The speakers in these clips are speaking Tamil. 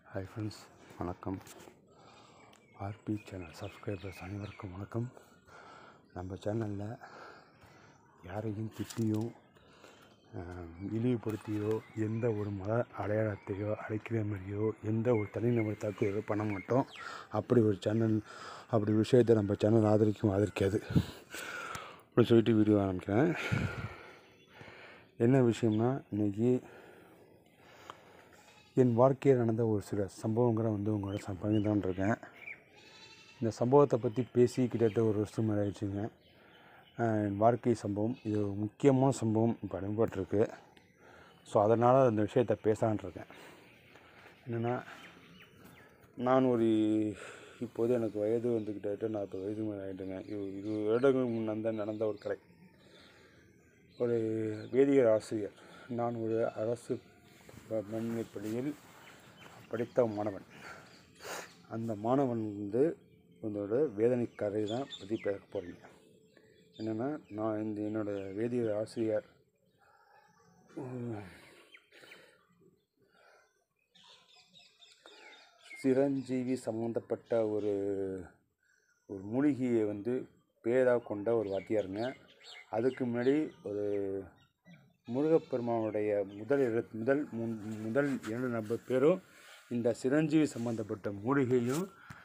ஹாய் ஃப்ரெண்ட்ஸ் வணக்கம் ஆர்பி சேனல் சப்ஸ்கிரைபர்ஸ் அனைவருக்கும் வணக்கம் நம்ம சேனலில் யாரையும் திட்டியோ ஆஹ், இழிவுபடுத்தியோ எந்த ஒரு மத அடையாளத்தையோ அழைக்கிற மாதிரியோ எந்த ஒரு தனிநபர் தாக்குதலோ பண்ண மாட்டோம் அப்படி ஒரு சேனல் அப்படி விஷயத்தை நம்ம சேனல் ஆதரிக்கும் ஆதரிக்காது அப்படின்னு சொல்லிட்டு வீடியோ ஆரம்பிக்கிறேன் என்ன விஷயம்னா இன்றைக்கி என் வாழ்க்கையில் நடந்த ஒரு சில சம்பவங்களை வந்து உங்களோட ச பகிர்ந்துதான் இருக்கேன் இந்த சம்பவத்தை பற்றி பேசி கிட்டத்தட்ட ஒரு வருஷம் மேலே ஆயிடுச்சுங்க ஆஹ் என் வாழ்க்கை சம்பவம் இது ஒரு முக்கியமான சம்பவம் இப்போ அனுப்பப்பட்டிருக்கு ஸோ அதனால் அந்த விஷயத்தை பேசலான் இருக்கேன் என்னென்னா நான் ஒரு இப்போது எனக்கு வயது வந்து கிட்டத்தட்ட நாற்பது வயது மேலே ஆகிட்டுங்க இது இருபது வருடங்களுக்கு முன்னே நடந்த ஒரு கலை ஒரு வேதியியல் ஆசிரியர் நான் ஒரு அரசு ப- மேல்நிலைப் பள்ளியில் படித்த மாணவன் அந்த மாணவன் வந்து உங்களோட வேதனை கதை தான் பற்றி பேச போகிறீங்க என்னென்னா நான் இந்த என்னோட வேதியியல் ஆசிரியர் உம், சிரஞ்சீவி சம்மந்தப்பட்ட ஒரு ஒரு மூலிகையை வந்து பேராக கொண்ட ஒரு வாத்தியாருங்க அதுக்கு முன்னாடி ஒரு முருகப்பெருமானுடைய முதல் இரு- முதல் மு- முதல் இரண்டு நபர் பேரும் இந்த சிரஞ்சீவி சம்பந்தப்பட்ட மூலிகையும்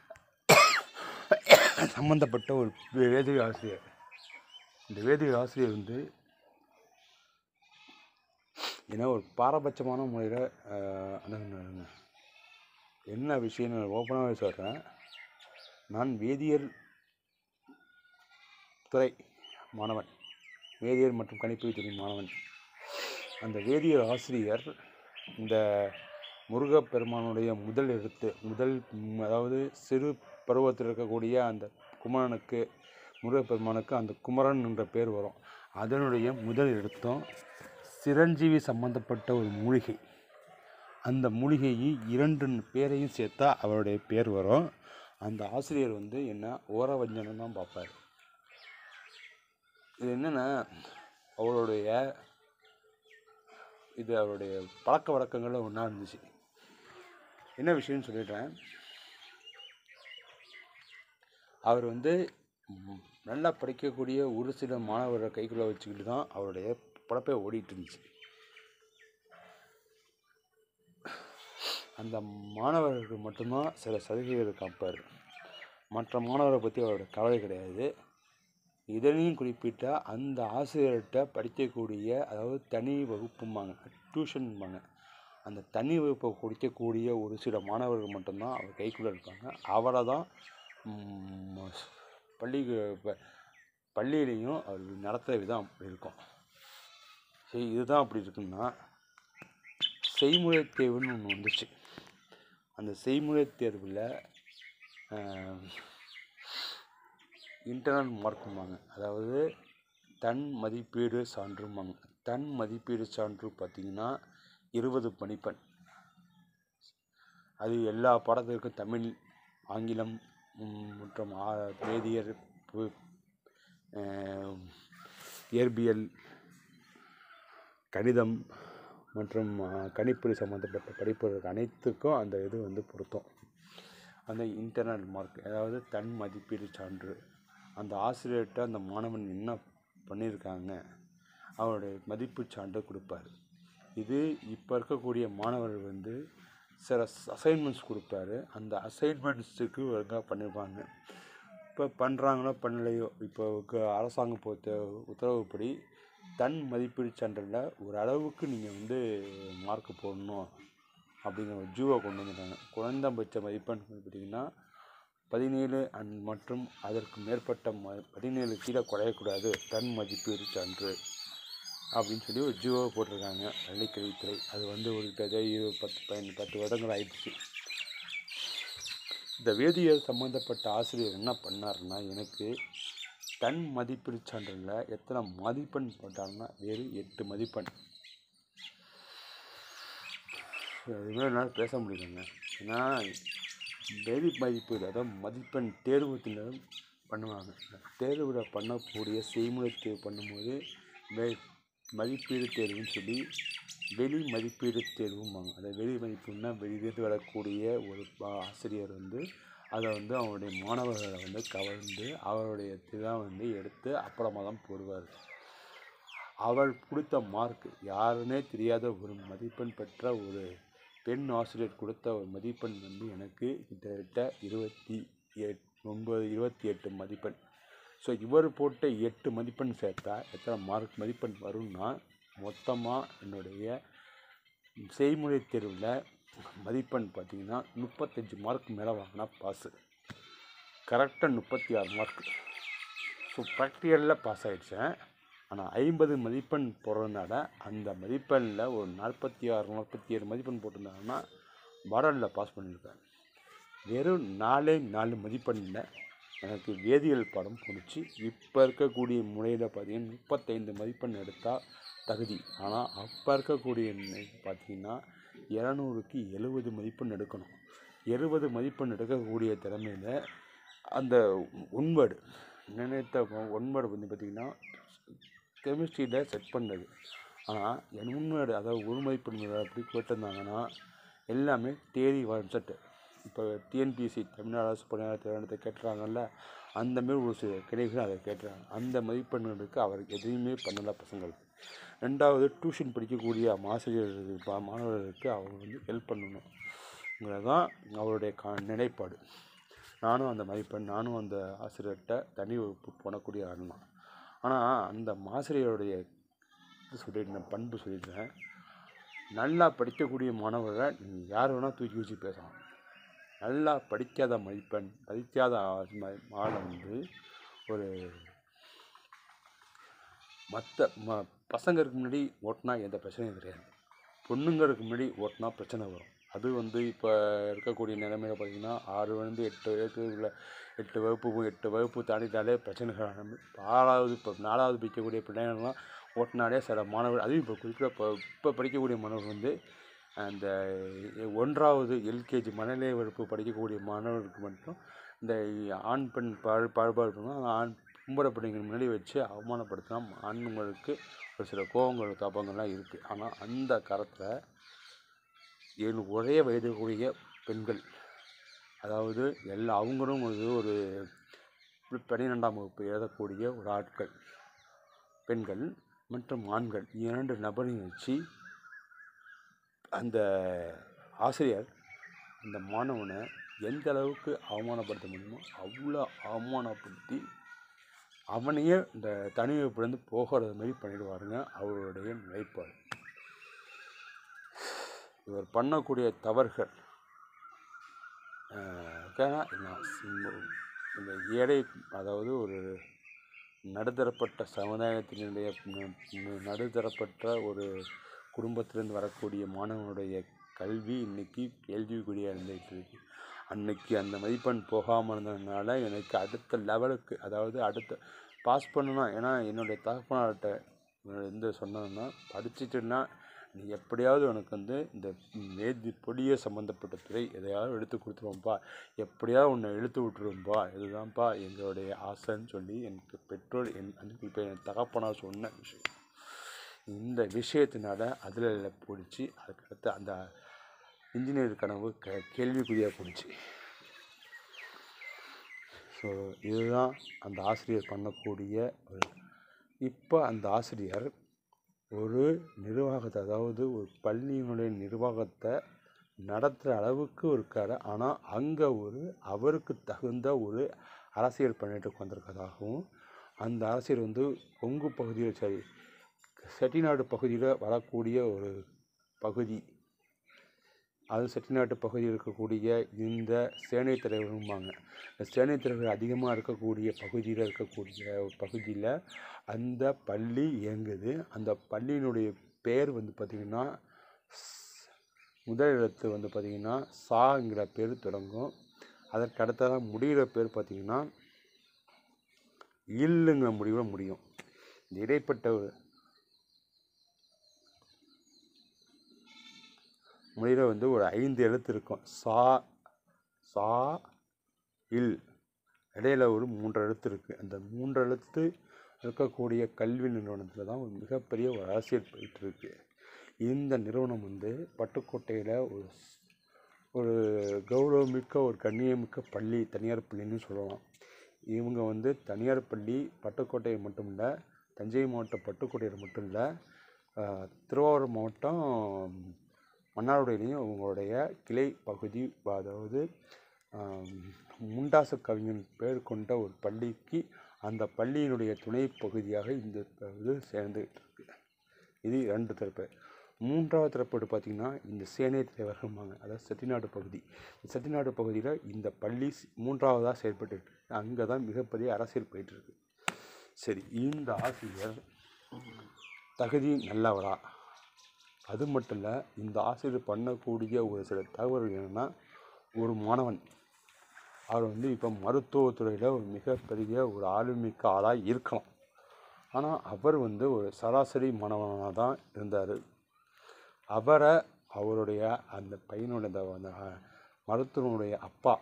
சம்பந்தப்பட்ட ஒரு வேதிய ஆசிரியர் இந்த வேதிய ஆசிரியர் வந்து ஏன்னா ஒரு பாரபட்சமான முறையில் அணுகுனாருங்க என்ன விஷயம்னு நான் ஓப்பனாகவே சொல்கிறேன் நான் வேதியியல் துறை மாணவன் வேதியியல் மற்றும் கணிப்பொறி துறை மாணவன் அந்த வேதியியல் ஆசிரியர் இந்த முருகப்பெருமானுடைய முதல் எழுத்து முதல் ம், அதாவது சிறு பருவத்தில் இருக்கக்கூடிய அந்த குமரனுக்கு முருகப்பெருமானுக்கு அந்த குமரன் என்ற பேர் வரும் அதனுடைய முதல் எழுத்தும் சிரஞ்சீவி சம்பந்தப்பட்ட ஒரு மூலிகை அந்த மூலிகையை இரண்டு பேரையும் சேர்த்தா அவருடைய பேர் வரும் அந்த ஆசிரியர் வந்து என்ன ஓரவஞ்சனம் தான் பார்ப்பார் இது என்னென்னா அவருடைய இது அவருடைய பழக்க வழக்கங்களில் ஒன்றா இருந்துச்சு என்ன விஷயம்னு சொல்லிடுறேன் அவர் வந்து ம், நல்லா படிக்கக்கூடிய ஒரு சில மாணவரை கைக்குள்ளே வச்சுக்கிட்டு தான் அவருடைய பழப்பை ஓடிட்டு இருந்துச்சு அந்த மாணவர்களுக்கு மட்டும்தான் சில சலுகைகள் காப்பார் மற்ற மாணவரை பற்றி அவரோட கவலை கிடையாது இதனையும் குறிப்பிட்ட அந்த ஆசிரியர்கிட்ட படிக்கக்கூடிய அதாவது தனி வகுப்பும்பாங்க டியூஷன்பாங்க அந்த தனி வகுப்பை குடிக்கக்கூடிய ஒரு சில மாணவர்கள் மட்டும்தான் அவர் கைக்குள்ளே இருப்பாங்க அவரை தான் ம், பள்ளி ப- பள்ளியிலையும் அவர் நடத்துகிற விதம் அப்படி இருக்கும் சரி இதுதான் அப்படி இருக்குன்னா செய்முறை தேர்வுன்னு ஒன்று வந்துச்சு அந்த செய்முறை தேர்வில் இன்டர்னல் மார்க்கும்பாங்க அதாவது தன் மதிப்பீடு சான்றும்பாங்க தன் மதிப்பீடு சான்று பார்த்திங்கன்னா இருபது மதிப்பெண் அது எல்லா பாடத்திற்கும் தமிழ் ஆங்கிலம் ம், மற்றும் ஆ- வேதியியல் பு- அஹ், இயற்பியல் கணிதம் மற்றும் அஹ், கணிப்பொறி சம்மந்தப்பட்ட படிப்புகளுக்கு அனைத்துக்கும் அந்த இது வந்து பொருத்தம் அந்த இன்டர்னல் மார்க் அதாவது தன் மதிப்பீடு சான்று அந்த ஆசிரியர்கிட்ட அந்த மாணவன் என்ன பண்ணியிருக்காங்க அவருடைய மதிப்பு சான்று கொடுப்பாரு இது இப்போ இருக்கக்கூடிய மாணவர்கள் வந்து சில அசைன்மெண்ட்ஸ் கொடுப்பாரு அந்த அசைன்மெண்ட்ஸுக்கு ஒழுங்காக பண்ணியிருப்பாங்க இப்போ பண்ணுறாங்களோ பண்ணலையோ இப்போ க- அரசாங்கம் பொறுத்த உத்தரவுப்படி தன் மதிப்பீடு சான்றில் ஒரு அளவுக்கு நீங்கள் வந்து மார்க் போடணும் அப்படிங்கிற ஒரு ஜூவை கொண்டு வந்துட்டாங்க குறைந்தபட்ச மதிப்பெண் பார்த்தீங்கன்னா பதினேழு அண்ட் மற்றும் அதற்கு மேற்பட்ட ம பதினேழு கீழே குறையக்கூடாது தன் மதிப்பீடு சான்று அப்படின்னு சொல்லி ஒரு ஜியோ போட்டிருக்காங்க பள்ளிக்கல்வித்துறை அது வந்து ஒரு கிட்டத்தட்ட இரு- பத்து பதினஞ்சு பத்து வருடங்கள் ஆயிடுச்சு இந்த வேதியியல் சம்மந்தப்பட்ட ஆசிரியர் என்ன பண்ணாருன்னா எனக்கு தன் மதிப்பீடு சான்றில் எத்தனை மதிப்பெண் போட்டாருன்னா வெறும் எட்டு மதிப்பெண் இதுமாதிரி என்னால் பேச முடியலங்க ஏன்னா வேதி மதிப்பீடு அதாவது மதிப்பெண் தேர்வுத்தினர் பண்ணுவாங்க தேர்வில் பண்ணக்கூடிய செய்முறை தேர்வு பண்ணும்போது வே மதிப்பீடு தேர்வுன்னு சொல்லி வெளி மதிப்பீடு தேர்வும்பாங்க அந்த வெளி மதிப்பீடுனா வெளியிலிருந்து வரக்கூடிய ஒரு பா- ஆசிரியர் வந்து அதை வந்து அவருடைய மாணவர்களை வந்து கவர்ந்து அவருடைய இதான் வந்து எடுத்து அப்புறமா தான் போடுவார் அவர் கொடுத்த மார்க் யாருன்னே தெரியாத ஒரு மதிப்பெண் பெற்ற ஒரு பெண் ஆசிரியர் கொடுத்த ஒரு மதிப்பெண் வந்து எனக்கு கிட்டத்தட்ட இருபத்தி எட் ஒன்பது இருபத்தி எட்டு மதிப்பெண் ஸோ இவர் போட்ட எட்டு மதிப்பெண் சேர்த்தா எத்தனை மார்க் மதிப்பெண் வரும்னா மொத்தமாக என்னுடைய செய்முறை தேர்வில் மதிப்பெண் பார்த்தீங்கன்னா முப்பத்தஞ்சு மார்க் மேலே வாங்கினா பாஸு கரெக்டாக முப்பத்தி ஆறு மார்க் ஸோ ப்ராக்டிக்கலில் பாஸ் ஆகிடுச்சேன் ஆனால் ஐம்பது மதிப்பெண் போடுறதுனால அந்த மதிப்பெண்ணில் ஒரு நாற்பத்தி ஆறு நாற்பத்தி ஏழு மதிப்பெண் போட்டிருந்தாங்கன்னா மாடலில் பாஸ் பண்ணியிருப்பேன் வெறும் நாலே நாலு மதிப்பெண்ணில் எனக்கு வேதியியல் பாடம் போணுச்சு இப்போ இருக்கக்கூடிய முறையில் பார்த்தீங்கன்னா முப்பத்தைந்து மதிப்பெண் எடுத்தால் தகுதி ஆனால் அப்போ இருக்கக்கூடிய நி- பார்த்தீங்கன்னா இரநூறுக்கு எழுபது மதிப்பெண் எடுக்கணும் எழுபது மதிப்பெண் எடுக்கக்கூடிய திறமையில் அந்த ஒன்வேர்டு நினைத்த ஒன்வேர்டு வந்து பார்த்திங்கன்னா கெமிஸ்ட்ரியில் செட் பண்ணது ஆனால் என் உண்மையோட அதாவது ஒரு மதிப்பெண் அப்படி கேட்டிருந்தாங்கன்னா எல்லாமே தேரி கான்செப்ட் இப்போ டிஎன்பிஎஸ்சி தமிழ்நாடு அரசு பணியாளர் தேர்வாணத்தை கேட்டுறாங்கல்ல அந்த மாரி ஒரு சில கிடைகள் அதை கேட்டுறாங்க அந்த மதிப்பெண்களுக்கு அவர் எதையுமே பண்ணல பசங்களுக்கு ரெண்டாவது டியூஷன் படிக்கக்கூடிய ஆசிரியர் பா- மாணவர்களுக்கு அவர் வந்து ஹெல்ப் பண்ணணும் தான் அவருடைய கா நிலைப்பாடு நானும் அந்த மதிப்பெண் நானும் அந்த ஆசிரியர்கிட்ட தனி வகுப்பு போனக்கூடிய ஆள் தான் ஆனால் அந்த ஆசிரியருடைய இது சொல்லியிருந்தேன் பண்பு சொல்லியிருந்தேன் நல்லா படிக்கக்கூடிய மாணவரை நீங்கள் யார் வேணால் தூக்கி வச்சு பேசலாம் நல்லா படிக்காத மதிப்பெண் படிக்காத ஆ- ம- ஆளை வந்து ஒரு மற்ற ம பசங்களுக்கு முன்னாடி ஓட்டினா எந்த பிரச்சனையும் கிடையாது பொண்ணுங்களுக்கு முன்னாடி ஓட்டினா பிரச்சனை வரும் அது வந்து இப்போ இருக்கக்கூடிய நிலைமையில பார்த்தீங்கன்னா ஆறு வந்து எட்டு வகுப்பு உள்ள எட்டு வகுப்பு போய் எட்டு வகுப்பு தாண்டிட்டாலே பிரச்சனைகள் ஆரம்பி ஆறாவது இப்போ நாலாவது படிக்கக்கூடிய பிள்ளைங்கள்லாம் ஓட்டினாலே சில மாணவர் அதுவும் இப்போ குறிப்பிட்ட இப்போ இப்போ படிக்கக்கூடிய மாணவர் வந்து அந்த ஒன்றாவது எல்கேஜி மனநிலை வகுப்பு படிக்கக்கூடிய மாணவருக்கு மட்டும் இந்த ஆண் பெண் பாடு பாகுபாடு பண்ணா ஆண் பொம்பளை பிள்ளைங்க முன்னாடி வச்சு அவமானப்படுத்தினா ஆண்களுக்கு ஒரு சில கோபங்கள் தாபங்கள்லாம் இருக்குது ஆனால் அந்த காலத்தில் ஏழு ஒரே வயதுக்குரிய பெண்கள் அதாவது எல்லா அவங்களும் வந்து ஒரு பன்னிரெண்டாம் வகுப்பு எழுதக்கூடிய ஒரு ஆட்கள் பெண்கள் மற்றும் ஆண்கள் இரண்டு நபரையும் வச்சு அந்த ஆசிரியர் அந்த மாணவனை எந்த அளவுக்கு அவமானப்படுத்த முடியுமோ அவ்வளோ அவமானப்படுத்தி அவனையே இந்த தனி வகுப்புலேருந்து போகிறது மாதிரி பண்ணிடுவாருங்க அவருடைய நிலைப்பாடு இவர் பண்ணக்கூடிய தவறுகள் ஆஹ் ஏன்னா நான் சிம்ம- இந்த ஏழை அதாவது ஒரு நடுத்தரப்பட்ட சமுதாயத்தினுடைய ந- ந- நடுத்தரப்பட்ட ஒரு குடும்பத்திலிருந்து வரக்கூடிய மாணவனுடைய கல்வி இன்னைக்கு கேள்விக்குறியாக இருந்துகிட்டு இருக்கு அன்னைக்கு அந்த மதிப்பெண் போகாமல் இருந்ததுனால எனக்கு அடுத்த லெவலுக்கு அதாவது அடுத்த பாஸ் பண்ணணும் ஏன்னா என்னுடைய தகப்பனார்கிட்ட வந்து சொன்னதுன்னா படிச்சுட்டுன்னா நீ எப்படியாவது உனக்கு வந்து இந்த வேதி பொடிய சம்மந்தப்பட்ட துறை எதையாவது எடுத்து கொடுத்துருவோம்ப்பா எப்படியாவது உன்னை இழுத்து விட்டுருவோம்ப்பா இதுதான்ப்பா எங்களுடைய ஆசைன்னு சொல்லி எனக்கு பெற்றோர் என் இப்போ என் தகப்பனார் சொன்ன விஷயம் இந்த விஷயத்தினால அதில் பிடிச்சி அதுக்கடுத்து அந்த இன்ஜினியர் கனவு க கேள்விக்குறியாக போணுச்சு ஸோ இதுதான் அந்த ஆசிரியர் பண்ணக்கூடிய ஒரு இப்போ அந்த ஆசிரியர் ஒரு நிர்வாகத்தை அதாவது ஒரு பள்ளியினுடைய நிர்வாகத்தை நடத்துகிற அளவுக்கு இருக்காரு ஆனால் அங்கே ஒரு அவருக்கு தகுந்த ஒரு அரசியல் பண்ணிட்டு உட்காந்துருக்கதாகவும் அந்த அரசியல் வந்து கொங்கு பகுதியில் சரி செட்டிநாடு பகுதியில் வரக்கூடிய ஒரு பகுதி அது செட்டிநாட்டு பகுதியில் இருக்கக்கூடிய இந்த சேனை தலைவரும்பாங்க இந்த சேனை தலைவர் அதிகமாக இருக்கக்கூடிய பகுதியில் இருக்கக்கூடிய ஒரு பகுதியில் அந்த பள்ளி இயங்குது அந்த பள்ளியினுடைய பேர் வந்து பார்த்திங்கன்னா ஸ்- முதல் எழுத்து வந்து பார்த்திங்கன்னா சாங்கிற பேர் தொடங்கும் அதற்கு அடுத்ததாக முடிகிற பேர் பார்த்திங்கன்னா இல்லுங்கிற முடிவில் முடியும் இந்த இடைப்பட்ட ஒரு மொழியில் வந்து ஒரு ஐந்து எழுத்து இருக்கும் சா சா இல் இடையில ஒரு மூன்று எழுத்து இருக்குது அந்த மூன்று எழுத்து இருக்கக்கூடிய கல்வி நிறுவனத்தில் தான் ஒரு மிகப்பெரிய ஒரு அரசியல் போயிட்டுருக்கு இந்த நிறுவனம் வந்து பட்டுக்கோட்டையில் ஒரு ஸ்- ஒரு கௌரவமிக்க ஒரு கண்ணியமிக்க பள்ளி தனியார் பள்ளின்னு சொல்லலாம் இவங்க வந்து தனியார் பள்ளி பட்டுக்கோட்டை மட்டும் இல்லை தஞ்சை மாவட்டம் பட்டுக்கோட்டையில் மட்டும் இல்லை ஆஹ், திருவாரூர் மாவட்டம் மன்னார்குடியிலையும் அவங்களுடைய கிளை பகுதி அதாவது ஆம், முண்டாசு கவிஞன் பேர் கொண்ட ஒரு பள்ளிக்கு அந்த பள்ளியினுடைய துணை பகுதியாக இந்த ப- இது சேர்ந்துகிட்டு இருக்கு இது ரெண்டு தரப்பு மூன்றாவது தரப்பு பார்த்திங்கன்னா இந்த சேனை தலைவர்கள்பாங்க அதாவது செட்டிநாடு பகுதி இந்த செட்டிநாடு பகுதியில் இந்த பள்ளி ஸ்- மூன்றாவதாக செயல்பட்டு அங்கே தான் மிகப்பெரிய அரசியல் போயிட்டு இருக்கு சரி இந்த ஆசிரியர் தகுதி நல்லவரா அது மட்டும் இல்லை இந்த ஆசிரியர் பண்ணக்கூடிய ஒரு சில தகவல்கள் என்னென்னா ஒரு மாணவன் அவர் வந்து இப்போ மருத்துவத்துறையில் ஒரு மிகப்பெரிய ஒரு ஆளுமிக்க ஆளாக இருக்கலாம் ஆனால் அவர் வந்து ஒரு சராசரி மாணவனாக தான் இருந்தார் அவரை அவருடைய அந்த பையனுடைய அந்த அந்த, அஹ், மருத்துவனுடைய அப்பா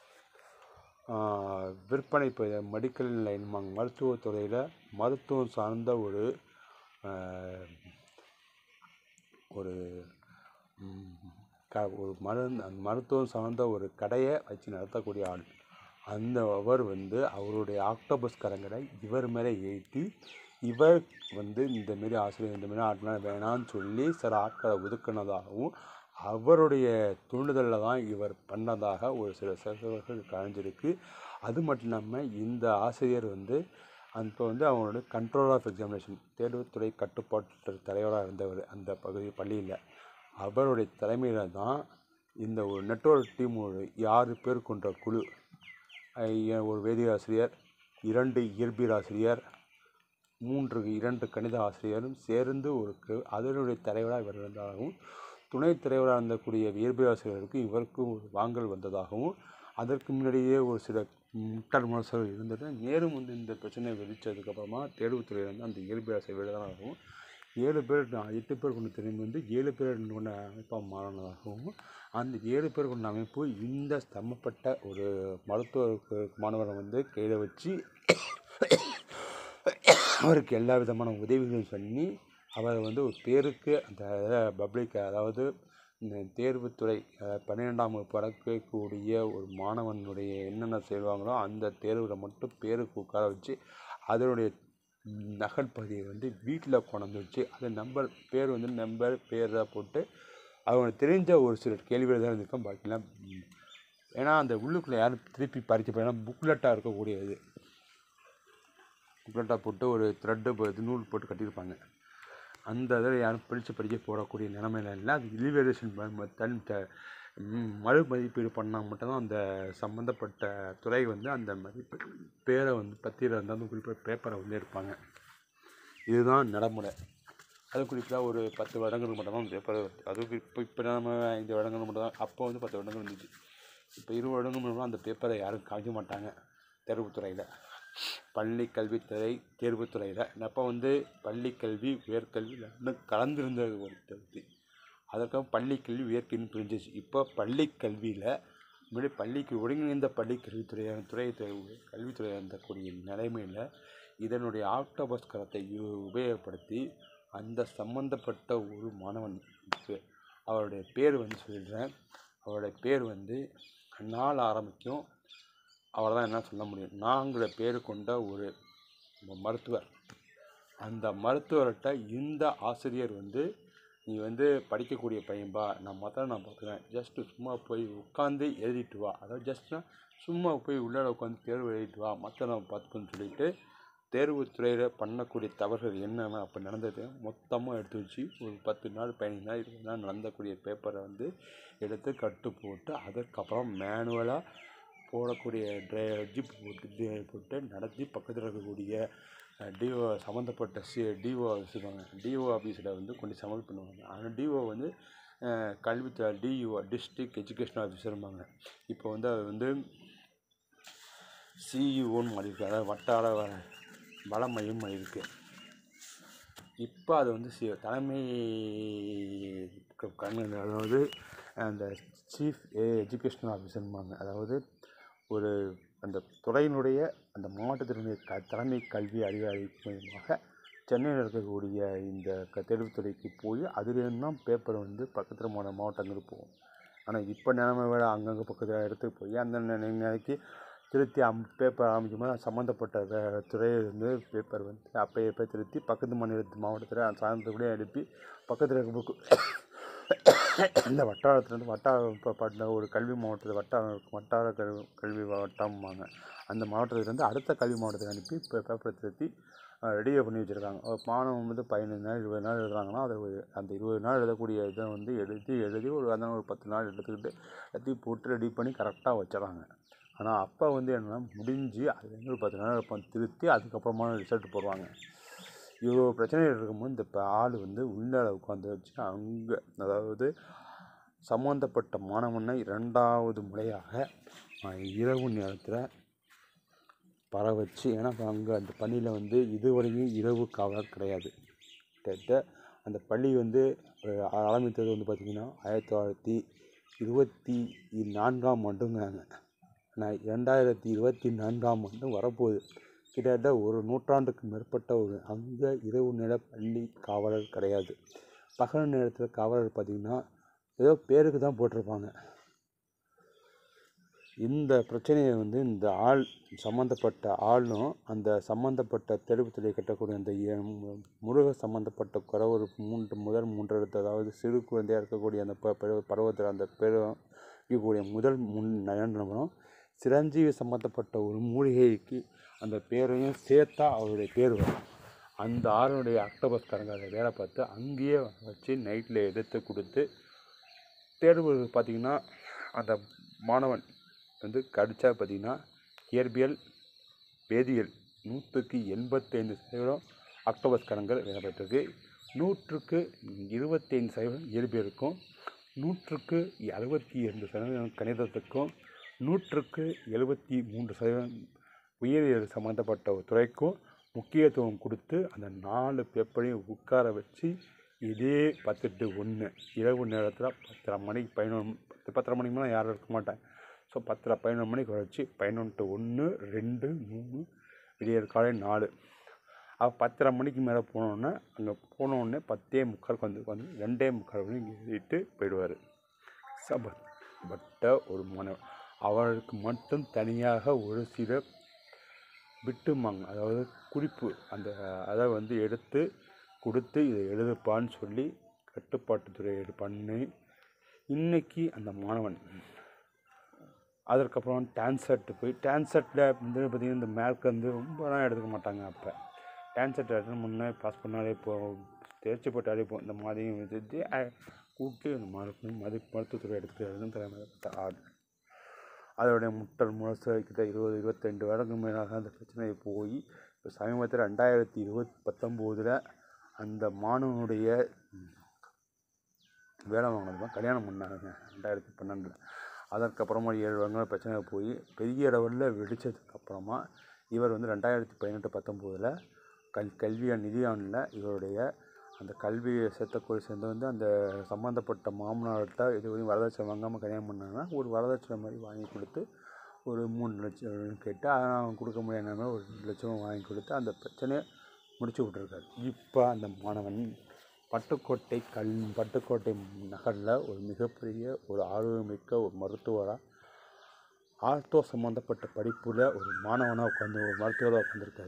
ஆஹ், விற்பனை மெடிக்கல் லைன் மருத்துவத்துறையில் மருத்துவம் சார்ந்த ஒரு ஆஹ், ஒரு ம், க ஒரு மருந்து அந்த மருத்துவம் சார்ந்த ஒரு கடையை வச்சு நடத்தக்கூடிய ஆள் அந்த அவர் வந்து அவருடைய ஆக்டோபஸ் கரங்களை இவர் மேலே ஏற்றி இவர் வந்து இந்த மாரி ஆசிரியர் இந்த மாரி ஆட்கள்லாம் வேணான்னு சொல்லி சில ஆட்களை ஒதுக்குனதாகவும் அவருடைய தூண்டுதலில் தான் இவர் பண்ணதாக ஒரு சில தகவல்கள் கலைஞ்சிருக்கு அது மட்டும் இல்லாமல் இந்த ஆசிரியர் வந்து அப்போ வந்து அவங்களோட கண்ட்ரோல் ஆஃப் எக்ஸாமினேஷன் தேர்வுத்துறை கட்டுப்பாட்டு தலைவராக இருந்தவர் அந்த பகுதி பள்ளியில் அவருடைய தலைமையில் தான் இந்த ஒரு நெட்வொர்க் டீம் ஒரு ஆறு பேர் கொண்ட குழு ஐ- ஒரு வேதியியல் ஆசிரியர் இரண்டு இயற்பியல் ஆசிரியர் மூன்று இரண்டு கணித ஆசிரியரும் சேர்ந்து ஒரு கு- அதனுடைய தலைவராக இவர் இருந்தாகவும் துணைத் தலைவராக இருந்தக்கூடிய இயற்பியல் ஆசிரியருக்கு இவருக்கும் ஒரு வாங்கல் வந்ததாகவும் அதற்கு முன்னாடியே ஒரு சில முட்டாள் மனசர்கள் இருந்தது நேரும் வந்து இந்த பிரச்சனை வெடிச்சதுக்கப்புறமா தேர்வுத்துறையில் வந்து அந்த இயற்பியல் ஆசிரியர் விடுதலாகவும் ஏழு பேர் நான் எட்டு பேர் கொண்டு திரும்பி வந்து ஏழு பேர் கொண்ட அமைப்பாக மாறினதாகவும் அந்த ஏழு பேர் கொண்ட அமைப்பு இந்த ஸ்தம்பப்பட்ட ஒரு மருத்துவ மாணவரை வந்து கையில் வச்சு அவருக்கு எல்லா விதமான உதவிகளும் பண்ணி அவரை வந்து ஒரு பேருக்கு அந்த பப்ளிக் அதாவது இந்த தேர்வுத்துறை அஹ், பன்னிரெண்டாம் வகுப்பு வரக்கூடிய ஒரு மாணவனுடைய என்னென்ன செய்வாங்களோ அந்த தேர்வில் மட்டும் பேருக்கு உட்கார வச்சு அதனுடைய நகல் பகுதியை வந்து வீட்டில் கொண்டாந்து வச்சு அது நம்பர் பேர் வந்து நம்பர் பேரை போட்டு அவங்களுக்கு தெரிஞ்ச ஒரு சில கேள்விகள் தான் இருக்கும் பாக்கிலாம் ம், ஏன்னா அந்த உள்ளுக்குள்ளே யாரும் திருப்பி பறிக்க போய் புக்லெட்டாக இருக்கக்கூடியது புக்லெட்டாக போட்டு ஒரு த்ரெட்டு இது நூல் போட்டு கட்டியிருப்பாங்க அந்த இதில் யாரும் பிடிச்சு படிக்க போடக்கூடிய நிலமையில இல்லை அது இலிவேரேஷன் தன் த- ம், மறு மதிப்பீடு பண்ணால் மட்டும்தான் அந்த சம்மந்தப்பட்ட துறை வந்து அந்த மதிப்பு பேரை வந்து பத்தியில் வந்து அந்த குறிப்பிட்ட பேப்பரை வந்து எடுப்பாங்க இதுதான் நடைமுறை அது குறிப்பாக ஒரு பத்து வருடங்களுக்கு மட்டும்தான் பேப்பர் அது இப்போ இப்போ நம்ம ஐந்து வருடங்கள் மட்டும் தான் அப்போ வந்து பத்து வருடங்கள் இருந்துச்சு இப்போ இரு வருடங்கள் முன்னாடி அந்த பேப்பரை யாரும் காமிக்க மாட்டாங்க தேர்வுத்துறையில் பள்ளி கல்வித்துறை தேர்வுத்துறையில் அப்போ வந்து பள்ளி கல்வி உயர்கல்வி ரெண்டும் கலந்திருந்தது ஒரு தேர்வு அதற்காக பள்ளி கல்வி உயர்கல்வி பிரிஞ்சிச்சு இப்போ பள்ளி கல்வியில் முன்னாடி பள்ளிக்கு ஒருங்கிணைந்த பள்ளி கல்வித்துறை துறை துறை- கல்வித்துறை இருந்தக்கூடிய நிலைமையில் இதனுடைய ஆக்டோபஸ் கரத்தை யு- உபயோகப்படுத்தி அந்த சம்பந்தப்பட்ட ஒரு மாணவனுக்கு அவருடைய பேர் வந்து சொல்கிறேன் அவருடைய பேர் வந்து நாள் ஆரம்பிக்கும் அவரை தான் என்ன சொல்ல முடியும் நாங்கிற பேர் கொண்ட ஒரு ம- மருத்துவர் அந்த மருத்துவர்கிட்ட இந்த ஆசிரியர் வந்து நீ வந்து படிக்கக்கூடிய பையன்பா நான் மற்ற நான் பார்த்துக்கிறேன் ஜஸ்ட்டு சும்மா போய் உட்காந்து எழுதிட்டு வா அதாவது ஜஸ்ட்னா சும்மா போய் உள்ளார உட்காந்து தேர்வு எழுதிட்டு வா மற்ற நான் பார்த்துக்கோன்னு சொல்லிட்டு தேர்வுத்துறையில் பண்ணக்கூடிய தவறுகள் என்னென்ன அப்போ நடந்தது மொத்தமாக எடுத்து வச்சு ஒரு பத்து நாள் பதினஞ்சு நாள் இருபது நாள் நடந்தக்கூடிய பேப்பரை வந்து எடுத்து கட்டு போட்டு அதற்கப்புறம் மேனுவலாக போடக்கூடிய ட்ரை ஜிப் போட்டு இது போட்டு நடத்தி பக்கத்தில் இருக்கக்கூடிய டிஓ சம்மந்தப்பட்ட சி டிஓ வச்சுருப்பாங்க டிஓ ஆஃபீஸில் வந்து கொண்டு சப்மிட் பண்ணுவாங்க அந்த டிஓ வந்து அஹ், கல்வித்துறை டிஓ டிஸ்ட்ரிக்ட் எஜுகேஷன் ஆஃபீஸரும்பாங்க இப்போ வந்து அது வந்து சிஇஓன்னு மாறி இருக்கு அதாவது வட்டார வ- வள மையம் மாறி இருக்கு இப்போ அது வந்து சி தலைமை க- கண்ணு அதாவது அந்த சீஃப் எஜுகேஷனல் ஆஃபீஸர்ம்பாங்க அதாவது ஒரு அந்த துறையினுடைய அந்த மாவட்டத்தினுடைய க தலைமை கல்வி அதிகாரி மூலியமாக சென்னையில் இருக்கக்கூடிய இந்த க தெரிவுத்துறைக்கு போய் அதுலேருந்து தான் பேப்பர் வந்து பக்கத்தில் மாவட்ட மாவட்டங்களுக்கு போகும் ஆனால் இப்போ நிலமை விட அங்கங்கே பக்கத்தில் இடத்துக்கு போய் அந்த நி- நி- நிலைக்கு திருத்தி அம் பேப்பர் ஆரம்பிக்கும் போது சம்மந்தப்பட்ட வே- துறையிலிருந்து பேப்பர் வந்து அப்போ எப்போ திருத்தி பக்கத்து மாநிலத்து மாவட்டத்தில் சார்ந்தக்கூடிய எழுப்பி பக்கத்தில் இருக்க புக்கு இந்த வட்டாரத்துலேருந்து வட்டார இப்போ பட்ட ஒரு கல்வி மாவட்டத்தில் வட்டார வட்டார கல்வி கல்வி வட்டம்பாங்க அந்த மாவட்டத்துலேருந்து அடுத்த கல்வி மாவட்டத்துக்கு அனுப்பி இப்போ பேப்பரை திருத்தி ரெடியாக பண்ணி வச்சுருக்காங்க ஒரு மாணவன் வந்து பதினஞ்சு நாள் இருபது நாள் எழுதுறாங்கன்னா அதை ஒரு அந்த இருபது நாள் எழுதக்கூடிய இதை வந்து எழுதி எழுதி ஒரு அந்த ஒரு பத்து நாள் எடுத்துக்கிட்டு எல்லாத்தையும் போட்டு ரெடி பண்ணி கரெக்டாக வச்சிடறாங்க ஆனால் அப்போ வந்து என்னென்னா முடிஞ்சு அது வந்து ஒரு பத்து நாள் இருப்பான் திருத்தி அதுக்கப்புறமா ரிசல்ட் போடுவாங்க இவ்வளோ பிரச்சனைகள் இருக்கும்போது இந்த இப்போ ஆள் வந்து உள்ளால உட்காந்து வச்சு அங்கே அதாவது சம்மந்தப்பட்ட மாணவனை இரண்டாவது முறையாக அஹ், இரவு நேரத்தில் பர வச்சு ஏன்னா அங்கே அந்த பள்ளியில் வந்து இதுவரையும் இரவு காவலர் கிடையாது கிட்டத்தட்ட அந்த பள்ளி வந்து அஹ், ஆரம்பித்தது வந்து பார்த்திங்கன்னா ஆயிரத்தி தொள்ளாயிரத்தி இருபத்தி நான்காம் ஆண்டுங்கிறாங்க ஆனால் இரண்டாயிரத்தி இருபத்தி நான்காம் ஆண்டு வரப்போகுது கிட்டத்தட்ட ஒரு நூற்றாண்டுக்கு மேற்பட்ட ஒரு அங்கே இரவு நேர பள்ளி காவலர் கிடையாது பகல் நேரத்தில் காவலர் பார்த்திங்கன்னா ஏதோ பேருக்கு தான் போட்டிருப்பாங்க இந்த பிரச்சனையை வந்து இந்த ஆள் சம்மந்தப்பட்ட ஆளும் அந்த சம்மந்தப்பட்ட தெருவுத்துறை கட்டக்கூடிய அந்த ஏ- மு- முருக சம்மந்தப்பட்ட குறை ஒரு மூன்று முதல் மூன்று எழுத்து அதாவது சிறு குழந்தையாக இருக்கக்கூடிய அந்த ப- பருவ- பருவத்தில் அந்த பெரும் இருக்கக்கூடிய முதல் முன் நயனம் சிரஞ்சீவி சம்மந்தப்பட்ட ஒரு மூலிகைக்கு அந்த பேரையும் சேர்த்தா அவருடைய பேர் வரும் அந்த ஆறுனுடைய அக்டோபஸ்காரங்க அதை வேலை பார்த்து அங்கேயே வச்சு நைட்டில் எடுத்து கொடுத்து தேர்வு பார்த்திங்கன்னா அந்த மாணவன் வந்து கடிச்சா பார்த்திங்கன்னா இயற்பியல் வேதியியல் நூற்றுக்கு எண்பத்தைந்து சதவீதம் அக்டோபஸ் கணங்கள் வேலை பெற்றிருக்கு நூற்றுக்கு இருபத்தைந்து சதவீதம் இயற்பியலுக்கும் நூற்றுக்கு அறுபத்தி இரண்டு சதவீதம் கணிதத்துக்கும் நூற்றுக்கு எழுபத்தி மூன்று சதவீதம் உயிரியல் சம்மந்தப்பட்ட ஒரு துறைக்கும் முக்கியத்துவம் கொடுத்து அந்த நாலு பேப்பரையும் உட்கார வச்சு இதே பத்து டு ஒன்று இரவு நேரத்தில் பத்தரை மணிக்கு பதினொன்று பத்து பத்தரை மணிக்கு மேலே யாரும் இருக்க மாட்டாங்க ஸோ பத்தரை பதினொன்று மணிக்கு வச்சு பதினொன்று டு ஒன்று ரெண்டு மூணு விடியற் காலை நாலு அப்போ பத்தரை மணிக்கு மேலே போனோன்னே அங்கே போனோடனே பத்தே முக்காலுக்கு வந்து வந்து ரெண்டே முக்கால் மணிக்கு எழுதிட்டு போயிடுவார் சபட்ட ஒரு மாணவன் அவருக்கு மட்டும் தனியாக ஒரு சில விட்டுமாங்க அதாவது குறிப்பு அந்த அதை வந்து எடுத்து கொடுத்து இதை எழுதுப்பான்னு சொல்லி கட்டுப்பாட்டுத்துறை இது பண்ணி இன்னைக்கு அந்த மாணவன் அதற்கப்புறம் டான்செட்டு போய் டான்செட்டில் வந்து பார்த்திங்கன்னா இந்த மேற்கு வந்து ரொம்பலாம் எடுத்துக்க மாட்டாங்க அப்போ டான்செட் அட்டன் பண்ண பாஸ் பண்ணாலே இப்போ தேர்ச்சி போட்டாலே இப்போ இந்த மாதிரியும் வச்சுட்டு கூப்பிட்டு அந்த மருத்துவ மது மருத்துவத்துறை எடுத்துகிட்டு எழுதுன்னு தலைமை ஆடு அதோடைய முட்டல் முரசு கிட்ட இருபது இருபத்தெண்டு வருடங்களுக்கு மேலாக அந்த பிரச்சனை போய் இப்போ சமீபத்தில் ரெண்டாயிரத்தி இருபத்தி பத்தொம்போதில் அந்த மாணவனுடைய வேலை வாங்கினது தான் கல்யாணம் பண்ணாங்க ரெண்டாயிரத்தி பன்னெண்டில் அதற்கப்புறமா ஏழு வருடங்கள் பிரச்சனை போய் பெரிய லெவலில் வெடித்ததுக்கு அப்புறமா இவர் வந்து ரெண்டாயிரத்தி பதினெட்டு பத்தொம்போதில் கல் கல்வியா நிதியாண்டில் இவருடைய அந்த கல்வியை சேர்த்தக்கூடிய சேர்ந்து வந்து அந்த சம்மந்தப்பட்ட மாமனார்கிட்ட இது வரையும் வரதட்சணை வாங்காமல் கல்யாணம் பண்ணாங்கன்னா ஒரு வரதட்சணை மாதிரி வாங்கி கொடுத்து ஒரு மூணு லட்சம் கேட்டு அதை நான் கொடுக்க முடியாமல் ஒரு ரெண்டு லட்சம் வாங்கி கொடுத்து அந்த பிரச்சனையை முடிச்சு விட்ருக்காரு இப்போ அந்த மாணவன் பட்டுக்கோட்டை கல் பட்டுக்கோட்டை நகரில் ஒரு மிகப்பெரிய ஒரு ஆர்வமிக்க ஒரு மருத்துவராக ஆர்த்தோ சம்மந்தப்பட்ட படிப்பில் ஒரு மாணவனாக உட்காந்து ஒரு மருத்துவராக உட்காந்துருக்காரு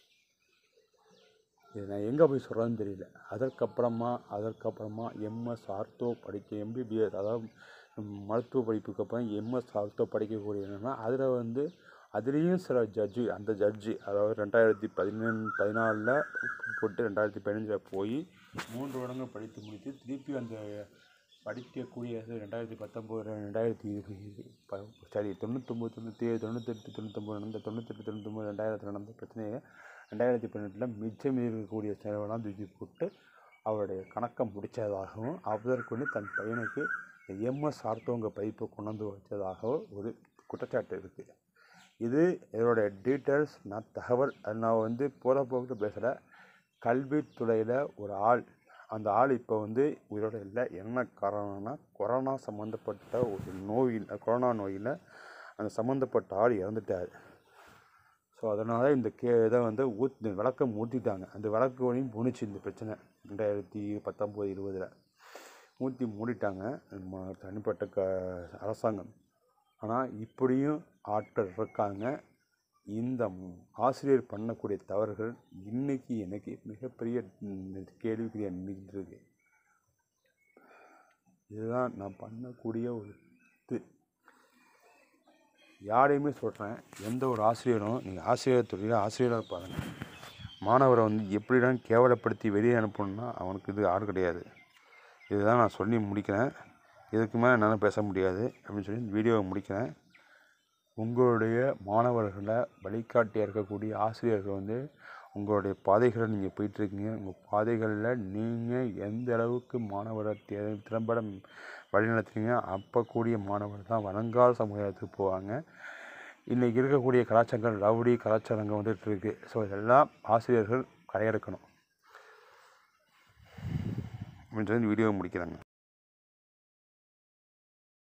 இது நான் எங்கே போய் சொல்கிறேன்னு தெரியல அதற்கப்புறமா அதற்கப்புறமா எம்எஸ் ஆர்த்தோ படிக்க எம்பிபிஎஸ் அதாவது மருத்துவ படிப்புக்கு அப்புறம் எம்எஸ் ஆர்த்தோ படிக்கக்கூடிய என்னென்னா அதில் வந்து அதுலேயும் சில ஜட்ஜு அந்த ஜட்ஜு அதாவது ரெண்டாயிரத்தி பதினொன்று பதினாலில் போட்டு ரெண்டாயிரத்தி பதினஞ்சில் போய் மூன்று வருடங்கள் படித்து முடித்து திருப்பி அந்த படிக்கக்கூடிய ரெண்டாயிரத்தி பத்தொம்போது ரெண்டாயிரத்தி சாரி தொண்ணூத்தொம்பது தொண்ணூற்றி ஏழு தொண்ணூத்தெட்டு தொண்ணூத்தொம்பது நடந்த தொண்ணூத்தெட்டு தொண்ணூத்தொம்பது ரெண்டாயிரத்தில் நடந்த பிரச்சனையை ரெண்டாயிரத்தி பதினெட்டில் மிச்சம் இருக்கக்கூடிய செலவெல்லாம் தூக்கி போட்டு அவருடைய கணக்கை முடித்ததாகவும் அதற்குன்னு தன் பையனுக்கு எம்எஸ் ஆர்த்தோங்க பைப்பை கொண்டாந்து வச்சதாகவும் ஒரு குற்றச்சாட்டு இருக்குது இது இதோடைய டீட்டெயில்ஸ் நான் தகவல் அது நான் வந்து போகிற போக்கிட்டு பேசலை கல்வித்துறையில் ஒரு ஆள் அந்த ஆள் இப்போ வந்து உயிரோட இல்லை என்ன காரணம்னா கொரோனா சம்மந்தப்பட்ட ஒரு நோயில் கொரோனா நோயில் அந்த சம்மந்தப்பட்ட ஆள் இறந்துட்டார் ஸோ அதனால் இந்த கே இதை வந்து ஊத் இந்த விளக்கம் ஊற்றிட்டாங்க அந்த விளக்கு வழியும் போணுச்சு இந்த பிரச்சனை ரெண்டாயிரத்தி பத்தொம்போது இருபதில் ஊற்றி மூடிட்டாங்க நம்ம தனிப்பட்ட க அரசாங்கம் ஆனால் இப்படியும் ஆட்கள் இருக்காங்க இந்த ம்- ஆசிரியர் பண்ணக்கூடிய தவறுகள் இன்னைக்கு எனக்கு மிகப்பெரிய ம், கேள்விக்குறியாக நின்றுட்டு இருக்கு இதுதான் நான் பண்ணக்கூடிய ஒரு இது யாரையுமே சொல்கிறேன் எந்த ஒரு ஆசிரியரும் நீங்கள் ஆசிரியர் துறையில் ஆசிரியராக பாருங்கள் மாணவரை வந்து எப்படிலாம் கேவலப்படுத்தி வெளியே அனுப்பணும்னா அவனுக்கு இது ஆள் கிடையாது இதுதான் நான் சொல்லி முடிக்கிறேன் இதுக்கு மேலே என்னால் பேச முடியாது அப்படின்னு சொல்லி இந்த வீடியோவை முடிக்கிறேன் உங்களுடைய மாணவர்களை வழிகாட்டியாக இருக்கக்கூடிய ஆசிரியர்கள் வந்து உங்களுடைய பாதைகளை நீங்கள் போயிட்டுருக்கீங்க உங்கள் பாதைகளில் நீங்கள் எந்த அளவுக்கு மாணவரை தே- திறம்பட வழிநடத்துறீங்க அப்போ கூடிய மாணவர் தான் வருங்கால சமுதாயத்துக்கு போவாங்க இன்றைக்கி இருக்கக்கூடிய கலாச்சாரங்கள் ரவுடி கலாச்சாரங்கள் வந்துட்டு இருக்கு ஸோ இதெல்லாம் ஆசிரியர்கள் கரையெடுக்கணும் அப்படின்னு சொல்லி இந்த வீடியோவை முடிக்கிறாங்க